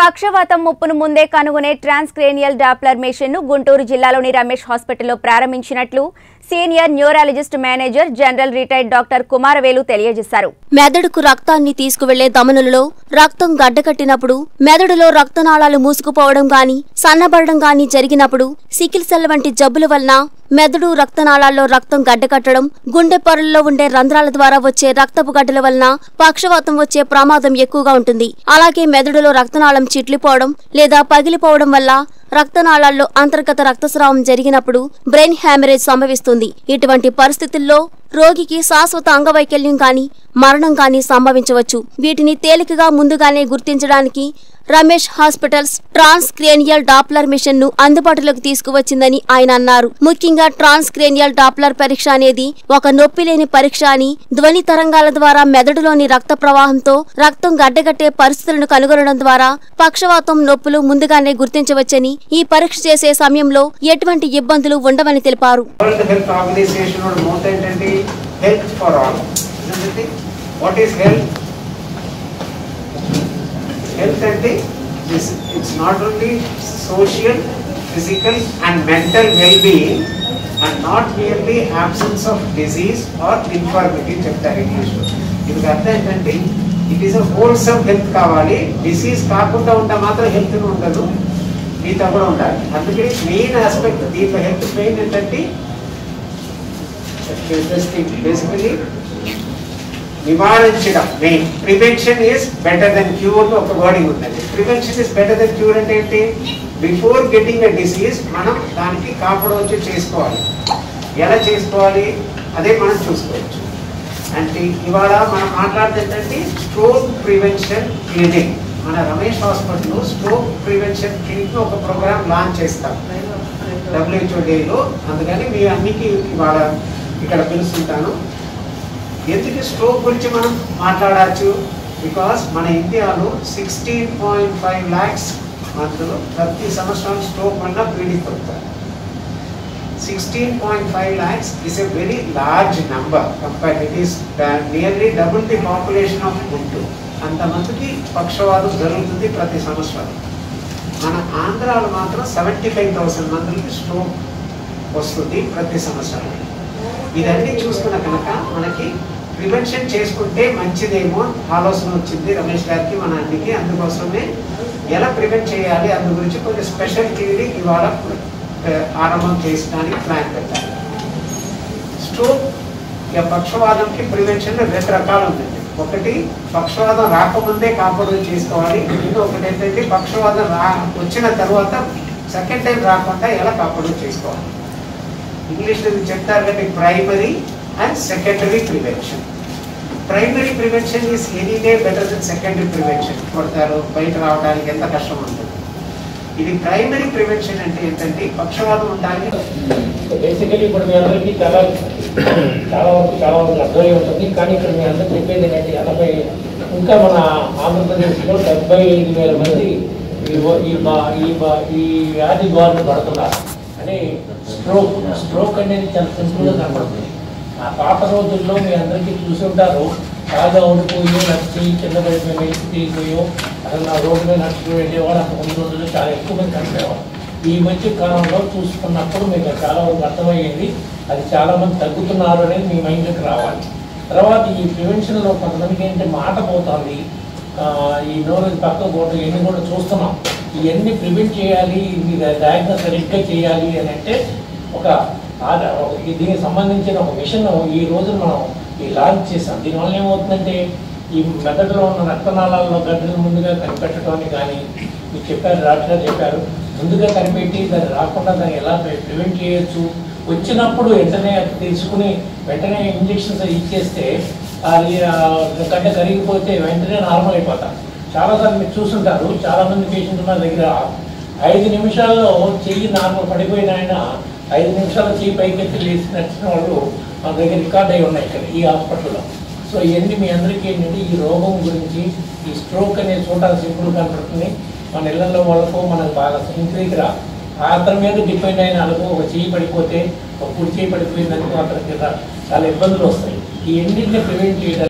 పక్షవాతం ముప్పును ముందే కనుగొనే ట్రాన్స్క్రేనియల్ డాప్లర్ మెషిన్ ను గుంటూరు జిల్లాలోని రమేష్ హాస్పిటల్లో ప్రారంభించినట్లు senior neurologist manager general retired doctor Kumaravelu తెలియజేశారు మెదడుకు రక్తాన్ని తీసుకువెళ్లే ధమనులలో రక్తం గడ్డకట్టినప్పుడు మెదడులో రక్తనాళాలు మూసుకుపోవడం గాని సన్నబడడం గాని జరిగినప్పుడు సికిల్ సెల్ వంటి జబ్బుల వలన మెదడు రక్తనాళాల్లో రక్తం గడ్డకట్టడం గుండె పొరల్లో ఉండే రంధ్రాల ద్వారా వచ్చే రక్తపు గడ్డల వలన పక్షవాతం వచ్చే ప్రమాదం ఎక్కువగా ఉంటుంది అలాగే మెదడులో రక్తనాళం చిట్లిపోవడం లేదా పగిలిపోవడం వల్ల రక్తనాళాల్లో అంతర్గత రక్తస్రావం జరిగినప్పుడు బ్రెయిన్ హ్యామరేజ్ సంభవిస్తుంది ఇటువంటి పరిస్థితుల్లో రోగికి శాశ్వత అంగవైకల్యం గాని మరణం గాని సంభవించవచ్చు వీటిని తేలికగా ముందుగానే గుర్తించడానికి Ramesh hospitals transcranial doppler machine ను అందుబాటులోకి తీసుకువచ్చిందని ఆయన అన్నారు ముఖ్యంగా ట్రాన్స్ క్రేనియల్ డాప్లర్ పరీక్ష అనేది ఒక నొప్పి లేని పరీక్ష అని ధ్వని తరంగాల ద్వారా మెదడులోని రక్త ప్రవాహంతో రక్తం గడ్డగట్టే పరిస్థితులను కనుగొనడం ద్వారా పక్షవాతం నొప్పులు ముందుగానే గుర్తించవచ్చని ఈ పరీక్ష చేసే సమయంలో ఎటువంటి ఇబ్బందులు ఉండవని తెలిపారు వరల్డ్ హెల్త్ ఆర్గనైజేషన్ వాడు మోత ఏంటంటే health for all what is health health అంటే it's not only social physical and mental well being and not merely absence of disease or infirmity చెప్తారు ఇంగ్లీష్లో ఇది అర్థం ఏంటంటే it is a wholesome health కావాలి డిసీజ్ కాకుండా ఉంటే మాత్రం హెల్త్ ఉండదు మిగతా కూడా ఉండాలి అందుకే మెయిన్ ఆస్పెక్ట్ దీంట్లో హెల్త్ మెయిన్ ఏంటంటే బేసికలీ నివారించడం main prevention is better than cure ఒక వర్డింగ్ ఉన్నది prevention is better than cure అంటే ఏంటి బిఫోర్ గెటింగ్ అ డిసీజ్ మనం దానికి కాపాడవచ్చు చేసుకోవాలి ఎలా చేసుకోవాలి అదే మనం చూసుకోవచ్చు అంటే ఇవాళ మనం మాట్లాడుతుంటే స్ట్రోక్ ప్రివెన్షన్ క్లినిక్ మన రమేష్ హాస్పిటల్లో స్ట్రోక్ ప్రివెన్షన్ క్లినిక్ ఒక ప్రోగ్రామ్ లాంచ్ చేస్తాం డబ్ల్యూహెచ్ఓ డేలో అందుకని మీ అన్నికి ఇవాళ ఇక్కడ పిలుస్తుంటాను ఎందుకు స్ట్రోక్ గురించి మనం మాట్లాడచ్చు బికాస్ మన ఇండియాలో సిక్స్టీన్ పాయింట్ ఫైవ్ ల్యాక్స్ మందులు ప్రతి సంవత్సరం స్ట్రోక్ వల్ల పీడితుతారు sixteen point five lakhs is a very large number compare it is nearly double the population of Guntur అంతమందికి పక్షవాతం జరుగుతుంది ప్రతి సంవత్సరం మన ఆంధ్రాలో మాత్రం సెవెంటీ ఫైవ్ థౌసండ్ మందికి స్ట్రోక్ వస్తుంది ప్రతి సంవత్సరం ఇదన్నీ చూసుకున్న కనుక మనకి ప్రివెన్షన్ చేసుకుంటే మంచిదేమో ఆలోచన వచ్చింది రమేష్ గారికి మన అన్నికి అందుకోసమే ఎలా ప్రివెంట్ చేయాలి అందు గురించి కొంచెం స్పెషల్ క్లినిక్ ఇవాళ ఆ, ఆరంభం చేయడానికి ప్లాన్ పెట్టాలి స్ట్రోక్ ఇక పక్షవాతంకి ప్రివెన్షన్ రెండు రకాలు ఉందండి ఒకటి పక్షవాతం రాకముందే కాపాడు చేసుకోవాలి ఇంకొకటి ఏంటంటే పక్షవాతం రా వచ్చిన తర్వాత సెకండ్ టైం రాకుండా ఎలా కాపాడు చేసుకోవాలి ఇంగ్లీష్లో ఇది చెప్తారు కానీ primary and secondary prevention primary prevention is any day better than secondary prevention కొడతారు బయట రావడానికి ఎంత కష్టం ఉంటుంది ఇది ప్రైమరీ ప్రివెన్షన్ అంటే ఏంటంటే పక్షవాతం ఉండాలి బేసికలీ ఇప్పుడు మీ అందరికీ చాలా చాలా వరకు చాలా వరకు అర్థమై ఉంటుంది కానీ ఇక్కడ మీ అందరూ చెప్పేది ఏంటంటే ఎనభై ఇంకా మన ఆంధ్రప్రదేశ్లో డెబ్బై ఐదు వేల మంది ఈ వో- ఈ బా- ఈ బా- ఈ వ్యాధి బారిన పడుతున్నారు అని స్ట్రోక్ స్ట్రోక్ అనేది చాలా సింపుల్గా కనపడుతుంది ఆ పాత రోజుల్లో మీ అందరికీ చూసి ఉంటారు బాగా ఉండిపోయి నడిచి కింద పడిపోయి మెలిసి తీరిపోయో అసలు నా రోడ్డు మీద నడుచుకుని వెళ్ళేవాడు అంత ముందు రోజుల్లో చాలా ఎక్కువ మంది కనిపేవాడు ఈ మధ్య కాలంలో చూసుకున్నప్పుడు మీకు చాలా వరకు అర్థమయ్యేది అది చాలా మంది తగ్గుతున్నారు అనేది మీ మైండ్కి రావాలి తర్వాత ఈ ప్రివెన్షన్లో కొంతమందికి ఏంటంటే మాట పోతుంది ఆ, ఈ నోరు పక్కకు పోవడం ఇవన్నీ కూడా చూస్తున్నాం ఇవన్నీ ప్రివెంట్ చేయాలి ఇది డయాగ్నోస్ సరిగ్గా చేయాలి అని అంటే ఒక ఆద- ఒక- ఈ దీనికి సంబంధించిన ఒక మిషన్ ఈ రోజు మనం ఈ లాంచ్ చేసాం దీనివల్ల ఏమవుతుందంటే ఈ మెదడులో ఉన్న రక్తనాళాల్లో గడ్డలు ముందుగా కనిపెట్టడం కానీ మీకు చెప్పారు డాక్టర్ గారు చెప్పారు ముందుగా కనిపెట్టి దాన్ని రాకుండా దాన్ని ఎలా ప్రివెంట్ చేయొచ్చు వచ్చినప్పుడు వెంటనే అది తెలుసుకుని వెంటనే ఇంజెక్షన్స్ ఇచ్చేస్తే అది ఆ, గడ్డ కరిగిపోతే వెంటనే నార్మల్ అయిపోతారు చాలాసార్లు మీరు చూసుంటారు చాలా మంది పేషెంట్ ఉన్న దగ్గర ఐదు నిమిషాల్లో చెయ్యి నార్మల్ పడిపోయిన ఆయన ఐదు నిమిషాల్లో చెయ్యి పైకెత్తి లేచి నడిచిన వాళ్ళు మన దగ్గర రికార్డ్ అయి ఉన్నాయి ఇక్కడ ఈ హాస్పిటల్లో సో ఇవన్నీ మీ అందరికీ ఏంటంటే ఈ రోగం గురించి ఈ స్ట్రోక్ అనేది చూడడానికి సింపుల్ కనపడుతుంది మన ఇళ్లలో వాళ్ళకు మనకు బాగా ఇంక్రీజ్ రా అతని మీద డిపెండ్ అయిన వాళ్ళకు ఒక చెయ్యి పడిపోతే ఒక కుడి చెయ్యి పడిపోయిందనుకో అతనికి రా- చాలా ఇబ్బందులు వస్తాయి ఈ ఎన్నింటిని ప్రివెంట్ చేయడానికి